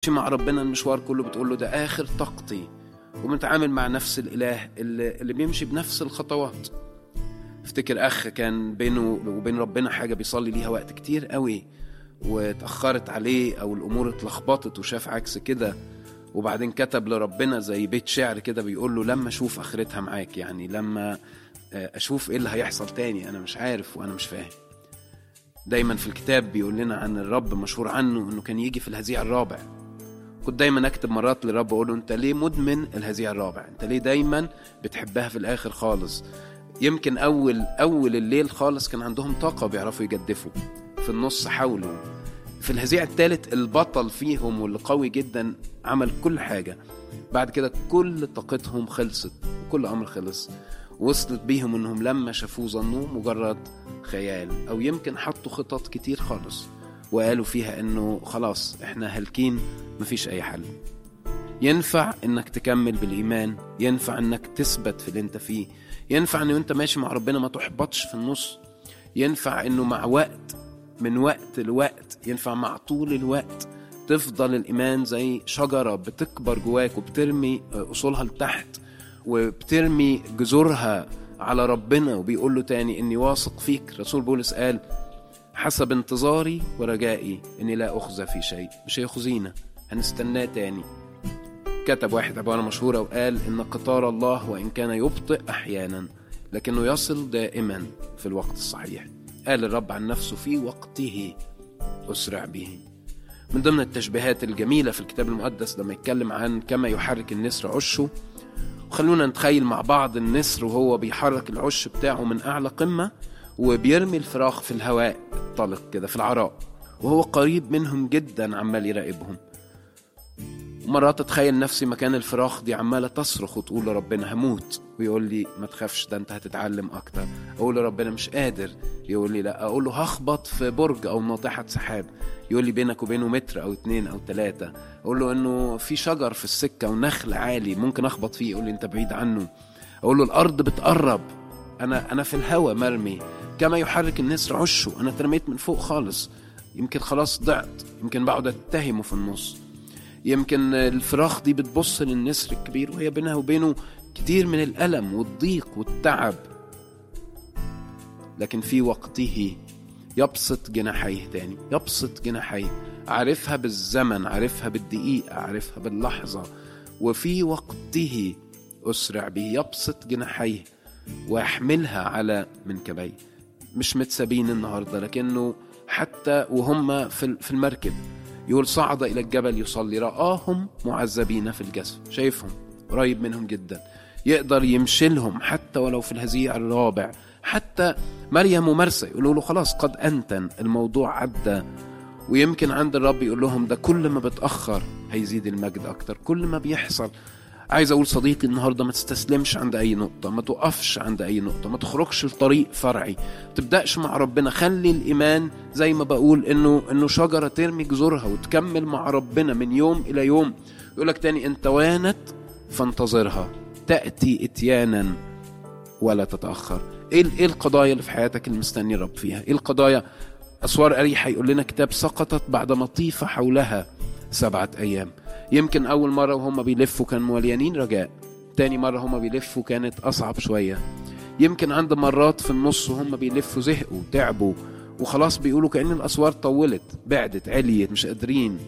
ماشي مع ربنا المشوار كله بتقول له ده اخر طاقتي ومتعامل مع نفس الاله اللي, اللي بيمشي بنفس الخطوات افتكر اخ كان بينه وبين ربنا حاجه بيصلي ليها وقت كتير قوي واتاخرت عليه او الامور اتلخبطت وشاف عكس كده وبعدين كتب لربنا زي بيت شعر كده بيقول له لما اشوف اخرتها معاك يعني لما اشوف ايه اللي هيحصل تاني انا مش عارف وانا مش فاهم دايما في الكتاب بيقول لنا عن الرب مشهور عنه انه كان يجي في الهزيع الرابع كنت دايما اكتب مرات للرب اقول له انت ليه مدمن الهزيع الرابع انت ليه دايما بتحبها في الاخر خالص يمكن اول اول الليل خالص كان عندهم طاقه بيعرفوا يجدفوا في النص حاولوا في الهزيع الثالث البطل فيهم واللي قوي جدا عمل كل حاجه بعد كده كل طاقتهم خلصت وكل امر خلص وصلت بيهم انهم لما شافوه ظنوه مجرد خيال او يمكن حطوا خطط كتير خالص وقالوا فيها انه خلاص احنا هالكين مفيش اي حل ينفع انك تكمل بالايمان ينفع انك تثبت في اللي انت فيه ينفع انه انت ماشي مع ربنا ما تحبطش في النص ينفع انه مع وقت من وقت لوقت ينفع مع طول الوقت تفضل الايمان زي شجره بتكبر جواك وبترمي اصولها لتحت وبترمي جذورها على ربنا وبيقول له تاني اني واثق فيك رسول بولس قال حسب انتظاري ورجائي اني لا اخزى في شيء مش هيخزينا هنستناه تاني كتب واحد عبارة مشهورة وقال إن قطار الله وإن كان يبطئ أحيانا لكنه يصل دائما في الوقت الصحيح قال الرب عن نفسه في وقته أسرع به من ضمن التشبيهات الجميلة في الكتاب المقدس لما يتكلم عن كما يحرك النسر عشه وخلونا نتخيل مع بعض النسر وهو بيحرك العش بتاعه من أعلى قمة وبيرمي الفراخ في الهواء الطلق كده في العراء وهو قريب منهم جدا عمال يراقبهم مرات اتخيل نفسي مكان الفراخ دي عمالة تصرخ وتقول لربنا هموت ويقول لي ما تخافش ده انت هتتعلم اكتر اقول لربنا مش قادر يقول لي لا اقول له هخبط في برج او ناطحة سحاب يقول لي بينك وبينه متر او اتنين او تلاتة اقول له انه في شجر في السكة ونخل عالي ممكن اخبط فيه يقول لي انت بعيد عنه اقول له الارض بتقرب انا انا في الهوا مرمي كما يحرك النسر عشه انا اترميت من فوق خالص يمكن خلاص ضعت يمكن بقعد اتهمه في النص يمكن الفراخ دي بتبص للنسر الكبير وهي بينها وبينه كتير من الألم والضيق والتعب لكن في وقته يبسط جناحيه تاني يبسط جناحيه عارفها بالزمن عارفها بالدقيقة عارفها باللحظة وفي وقته أسرع به يبسط جناحيه ويحملها على منكبيه مش متسابين النهاردة لكنه حتى وهم في المركب يقول صعد إلى الجبل يصلي رآهم معذبين في الجسد شايفهم قريب منهم جدا يقدر يمشلهم حتى ولو في الهزيع الرابع حتى مريم ومرسى يقولوا له خلاص قد أنتن الموضوع عدى ويمكن عند الرب يقول لهم ده كل ما بتأخر هيزيد المجد أكتر كل ما بيحصل عايز أقول صديقي النهاردة ما تستسلمش عند أي نقطة ما توقفش عند أي نقطة ما تخرجش لطريق فرعي ما تبدأش مع ربنا خلي الإيمان زي ما بقول إنه إنه شجرة ترمي جذورها وتكمل مع ربنا من يوم إلى يوم يقول لك تاني إن توانت فانتظرها تأتي إتيانا ولا تتأخر إيه إيه القضايا اللي في حياتك اللي مستني الرب فيها؟ إيه القضايا أسوار أريحة يقول لنا كتاب سقطت بعد ما طيف حولها سبعة أيام يمكن أول مرة وهم بيلفوا كانوا مليانين رجاء تاني مرة هم بيلفوا كانت أصعب شوية يمكن عند مرات في النص وهم بيلفوا زهقوا تعبوا وخلاص بيقولوا كأن الأسوار طولت بعدت عليت مش قادرين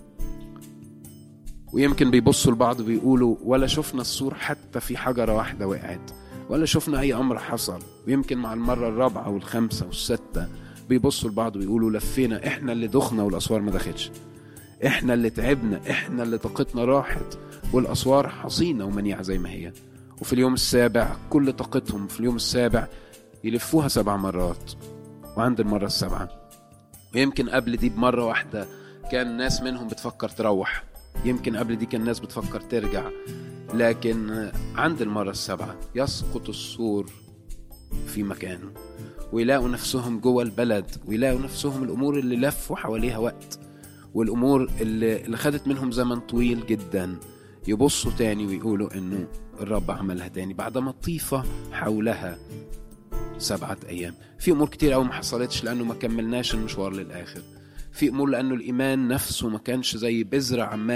ويمكن بيبصوا لبعض بيقولوا ولا شفنا السور حتى في حجرة واحدة وقعت ولا شفنا أي أمر حصل ويمكن مع المرة الرابعة والخامسة والستة بيبصوا لبعض ويقولوا لفينا احنا اللي دخنا والأسوار ما دخلش احنا اللي تعبنا احنا اللي طاقتنا راحت والاسوار حصينه ومنيعه زي ما هي وفي اليوم السابع كل طاقتهم في اليوم السابع يلفوها سبع مرات وعند المره السابعه ويمكن قبل دي بمره واحده كان ناس منهم بتفكر تروح يمكن قبل دي كان ناس بتفكر ترجع لكن عند المره السابعه يسقط السور في مكانه ويلاقوا نفسهم جوه البلد ويلاقوا نفسهم الامور اللي لفوا حواليها وقت والامور اللي, اللي خدت منهم زمن طويل جدا يبصوا تاني ويقولوا انه الرب عملها تاني بعدما طيفة حولها سبعة ايام في امور كتير قوي ما حصلتش لانه ما كملناش المشوار للاخر في امور لانه الايمان نفسه ما كانش زي بذرة عمال